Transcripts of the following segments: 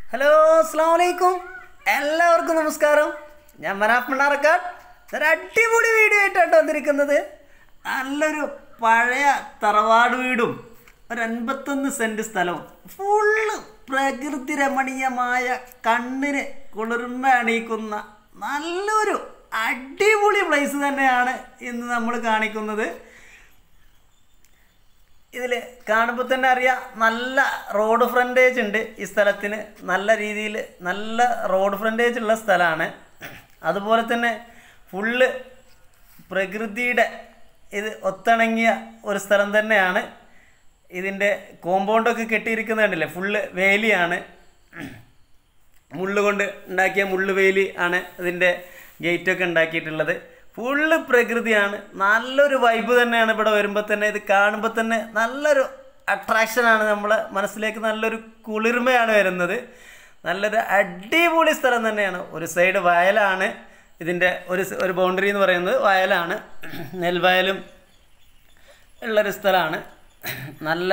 hello അസ്സാം വലൈക്കും എല്ലാവർക്കും നമസ്കാരം ഞാൻ മനാഫ് മണ്ണാർക്കാട് ഒരു അടിപൊളി വീഡിയോ ആയിട്ടാണ് വന്നിരിക്കുന്നത് നല്ലൊരു പഴയ തറവാട് വീടും ഒരു അൻപത്തൊന്ന് സെൻറ്റ് സ്ഥലവും ഫുള്ള് പ്രകൃതി രമണീയമായ കണ്ണിന് കുളിർമ അണിയിക്കുന്ന നല്ലൊരു അടിപൊളി പ്ലേസ് തന്നെയാണ് ഇന്ന് നമ്മൾ കാണിക്കുന്നത് ഇതിൽ കാണുമ്പോൾ തന്നെ അറിയാം നല്ല റോഡ് ഫ്രണ്ടേജ് ഉണ്ട് ഈ സ്ഥലത്തിന് നല്ല രീതിയിൽ നല്ല റോഡ് ഫ്രണ്ടേജ് ഉള്ള സ്ഥലമാണ് അതുപോലെ തന്നെ ഫുള്ള് പ്രകൃതിയുടെ ഇത് ഒത്തിണങ്ങിയ ഒരു സ്ഥലം തന്നെയാണ് ഇതിൻ്റെ കോമ്പൗണ്ടൊക്കെ കെട്ടിയിരിക്കുന്നത് കണ്ടില്ലേ ഫുള്ള് വേലിയാണ് മുള്ള് കൊണ്ട് ഉണ്ടാക്കിയ മുള്ള് വേലി ആണ് ഇതിൻ്റെ ഗേറ്റൊക്കെ ഉണ്ടാക്കിയിട്ടുള്ളത് ഫുള്ള് പ്രകൃതിയാണ് നല്ലൊരു വൈബ് തന്നെയാണ് ഇവിടെ വരുമ്പോൾ തന്നെ ഇത് കാണുമ്പോൾ തന്നെ നല്ലൊരു അട്രാക്ഷനാണ് നമ്മളെ മനസ്സിലേക്ക് നല്ലൊരു കുളിർമയാണ് വരുന്നത് നല്ലൊരു അടിപൊളി സ്ഥലം തന്നെയാണ് ഒരു സൈഡ് വയലാണ് ഇതിൻ്റെ ഒരു സ- ഒരു ബൗണ്ടറി എന്ന് പറയുന്നത് വയലാണ് നെൽവയലും ഉള്ളൊരു സ്ഥലമാണ് നല്ല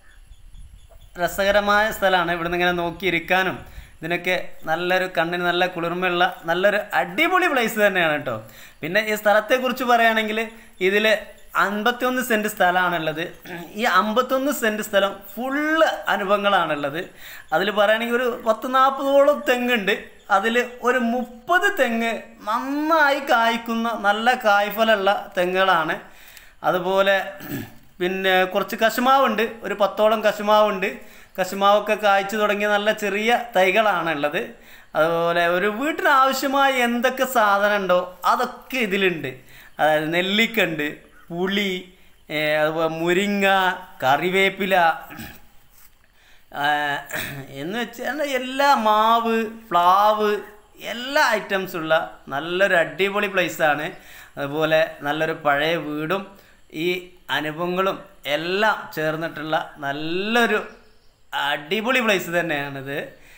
രസകരമായ സ്ഥലമാണ് ഇവിടുന്ന് ഇങ്ങനെ നോക്കിയിരിക്കാനും ഇതിനൊക്കെ നല്ലൊരു കണ്ണിന് നല്ല കുളിർമയുള്ള നല്ലൊരു അടിപൊളി പ്ലേസ് തന്നെയാണ് കേട്ടോ പിന്നെ ഈ സ്ഥലത്തെക്കുറിച്ച് പറയുകയാണെങ്കിൽ ഇതിൽ അൻപത്തിയൊന്ന് സെൻറ്റ് സ്ഥലമാണുള്ളത് ഈ അമ്പത്തൊന്ന് സെൻറ്റ് സ്ഥലം ഫുള്ള് അനുഭവങ്ങളാണുള്ളത് അതിൽ പറയുകയാണെങ്കിൽ ഒരു പത്ത് നാൽപ്പതോളം തെങ്ങുണ്ട് അതിൽ ഒരു മുപ്പത് തെങ്ങ് നന്നായി കായ്ക്കുന്ന നല്ല കായ്ഫലമുള്ള തെങ്ങുകളാണ് അതുപോലെ പിന്നെ കുറച്ച് കശുമാവുണ്ട് ഒരു പത്തോളം കശുമാവുണ്ട് കശുമാവൊക്കെ കായ്ച്ചു തുടങ്ങിയ നല്ല ചെറിയ തൈകളാണ് ഉള്ളത് അതുപോലെ ഒരു വീട്ടിന് ആവശ്യമായ എന്തൊക്കെ സാധനം ഉണ്ടോ അതൊക്കെ ഇതിലുണ്ട് അതായത് നെല്ലിക്ക ഉണ്ട് പുളി ഏ, അതുപോലെ മുരിങ്ങ കറിവേപ്പില ആ, എന്ന് വെച്ചാൽ എല്ലാ മാവ് പ്ലാവ് എല്ലാ ഐറ്റംസുള്ള നല്ലൊരു അടിപൊളി പ്ലേസാണ് അതുപോലെ നല്ലൊരു പഴയ വീടും ഈ അനുഭവങ്ങളും എല്ലാം ചേർന്നിട്ടുള്ള നല്ലൊരു അടിപൊളി പ്ലേസ് തന്നെയാണിത്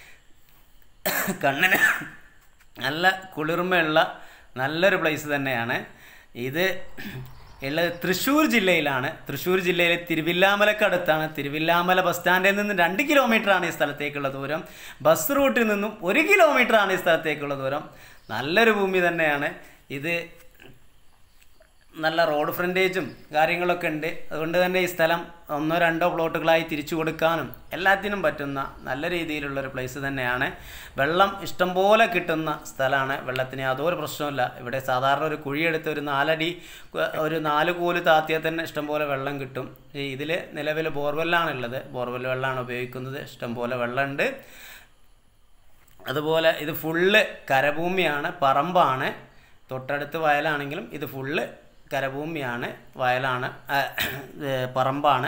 കണ്ണിന് നല്ല കുളിർമയുള്ള നല്ലൊരു പ്ലേസ് തന്നെയാണ് ഇത് ഉള്ളത് തൃശ്ശൂർ ജില്ലയിലാണ് തൃശ്ശൂർ ജില്ലയിലെ തിരുവില്ലാമലക്കടുത്താണ് തിരുവില്ലാമല ബസ് സ്റ്റാൻഡിൽ നിന്ന് രണ്ട് കിലോമീറ്ററാണ് ഈ സ്ഥലത്തേക്കുള്ള ദൂരം ബസ് റൂട്ടിൽ നിന്നും ഒരു കിലോമീറ്ററാണ് ഈ സ്ഥലത്തേക്കുള്ള ദൂരം നല്ലൊരു ഭൂമി തന്നെയാണ് ഇത് നല്ല റോഡ് ഫ്രണ്ടേജും കാര്യങ്ങളൊക്കെ ഉണ്ട് അതുകൊണ്ട് തന്നെ ഈ സ്ഥലം ഒന്നോ രണ്ടോ പ്ലോട്ടുകളായി തിരിച്ചു കൊടുക്കാനും എല്ലാത്തിനും പറ്റുന്ന നല്ല രീതിയിലുള്ളൊരു പ്ലേസ് തന്നെയാണ് വെള്ളം ഇഷ്ടംപോലെ കിട്ടുന്ന സ്ഥലമാണ് വെള്ളത്തിന് യാതൊരു പ്രശ്നമില്ല ഇവിടെ സാധാരണ ഒരു കുഴിയെടുത്ത് ഒരു നാലടി ക- ഒരു നാല് കോല് താത്തിയാൽ തന്നെ ഇഷ്ടംപോലെ വെള്ളം കിട്ടും ഇതിൽ നിലവിൽ ബോർവെല്ലാണുള്ളത് ബോർവെൽ വെള്ളമാണ് ഉപയോഗിക്കുന്നത് ഇഷ്ടംപോലെ വെള്ളമുണ്ട് അതുപോലെ ഇത് ഫുള്ള് കരഭൂമിയാണ് പറമ്പാണ് തൊട്ടടുത്ത് വയലാണെങ്കിലും ഇത് ഫുള്ള് കരഭൂമിയാണ് വയലാണ് ആ, ഏ, പറമ്പാണ്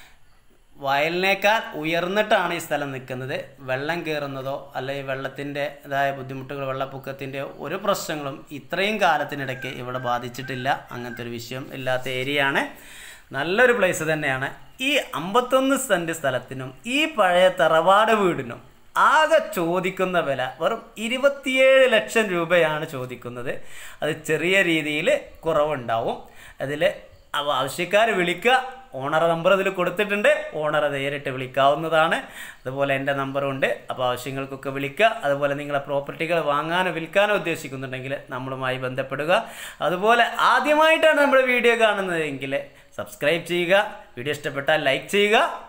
വയലിനേക്കാൾ ഉയർന്നിട്ടാണ് ഈ സ്ഥലം നിൽക്കുന്നത് വെള്ളം കയറുന്നതോ അല്ലെങ്കിൽ വെള്ളത്തിൻ്റെ ഇതായ ബുദ്ധിമുട്ടുകൾ വെള്ളപ്പൊക്കത്തിൻ്റെ ഒരു പ്രശ്നങ്ങളും ഇത്രയും കാലത്തിനിടയ്ക്ക് ഇവിടെ ബാധിച്ചിട്ടില്ല അങ്ങനത്തെ ഒരു വിഷയം ഇല്ലാത്ത ഏരിയയാണ് നല്ലൊരു പ്ലേസ് തന്നെയാണ് ഈ അമ്പത്തൊന്ന് സെൻറ്റ് സ്ഥലത്തിനും ഈ പഴയ തറവാട് വീടിനും ആകെ ചോദിക്കുന്ന വില വെറും ഇരുപത്തിയേഴ് ലക്ഷം രൂപയാണ് ചോദിക്കുന്നത് അത് ചെറിയ രീതിയിൽ കുറവുണ്ടാവും അതിൽ ആവശ്യക്കാർ വിളിക്കുക ഓണർ നമ്പർ ഇതിൽ കൊടുത്തിട്ടുണ്ട് ഓണറെ നേരിട്ട് വിളിക്കാവുന്നതാണ് അതുപോലെ എൻ്റെ നമ്പറും ഉണ്ട് അപ്പോൾ ആവശ്യങ്ങൾക്കൊക്കെ വിളിക്കുക അതുപോലെ നിങ്ങളെ പ്രോപ്പർട്ടികൾ വാങ്ങാനോ വിൽക്കാനോ ഉദ്ദേശിക്കുന്നുണ്ടെങ്കിൽ നമ്മളുമായി ബന്ധപ്പെടുക അതുപോലെ ആദ്യമായിട്ടാണ് നമ്മുടെ വീഡിയോ കാണുന്നതെങ്കിൽ സബ്സ്ക്രൈബ് ചെയ്യുക വീഡിയോ ഇഷ്ടപ്പെട്ടാൽ ലൈക്ക് ചെയ്യുക